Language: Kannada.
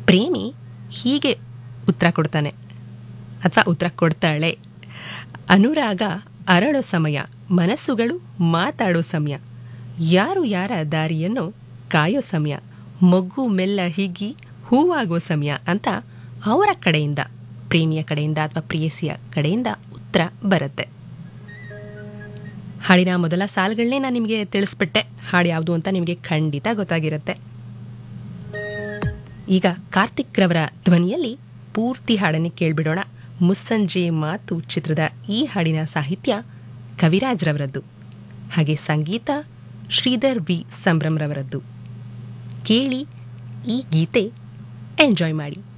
ಪ್ರೇಮಿ ಹೀಗೆ ಉತ್ತರ ಕೊಡ್ತಾನೆ ಅಥವಾ ಉತ್ತರ ಕೊಡ್ತಾಳೆ ಅನುರಾಗ ಅರಳೋ ಸಮಯ ಮನಸ್ಸುಗಳು ಮಾತಾಡೋ ಸಮಯ ಯಾರು ಯಾರ ದಾರಿಯನ್ನು ಕಾಯೋ ಸಮಯ ಮೊಗ್ಗು ಮೆಲ್ಲ ಹಿಗ್ಗಿ ಹೂವಾಗೋ ಸಮಯ ಅಂತ ಅವರ ಕಡೆಯಿಂದ ಪ್ರೇಮಿಯ ಕಡೆಯಿಂದ ಅಥವಾ ಪ್ರೇಯಸಿಯ ಕಡೆಯಿಂದ ಉತ್ತರ ಬರುತ್ತೆ ಹಾಡಿನ ಮೊದಲ ಸಾಲುಗಳನ್ನೇ ನಾನು ನಿಮಗೆ ತಿಳಿಸ್ಬಿಟ್ಟೆ ಹಾಡು ಯಾವುದು ಅಂತ ನಿಮಗೆ ಖಂಡಿತ ಗೊತ್ತಾಗಿರುತ್ತೆ ಈಗ ಕಾರ್ತಿಕ್ ರವರ ಧ್ವನಿಯಲ್ಲಿ ಪೂರ್ತಿ ಹಾಡನ್ನು ಕೇಳ್ಬಿಡೋಣ ಮುಸ್ಸಂಜೆ ಮಾತು ಚಿತ್ರದ ಈ ಹಾಡಿನ ಸಾಹಿತ್ಯ ಕವಿರಾಜ್ ರವರದ್ದು ಹಾಗೆ ಸಂಗೀತ ಶ್ರೀಧರ್ ವಿ ಸಂಭ್ರಮ್ ರವರದ್ದು ಕೇಳಿ ಈ ಗೀತೆ ಎಂಜಾಯ್ ಮಾಡಿ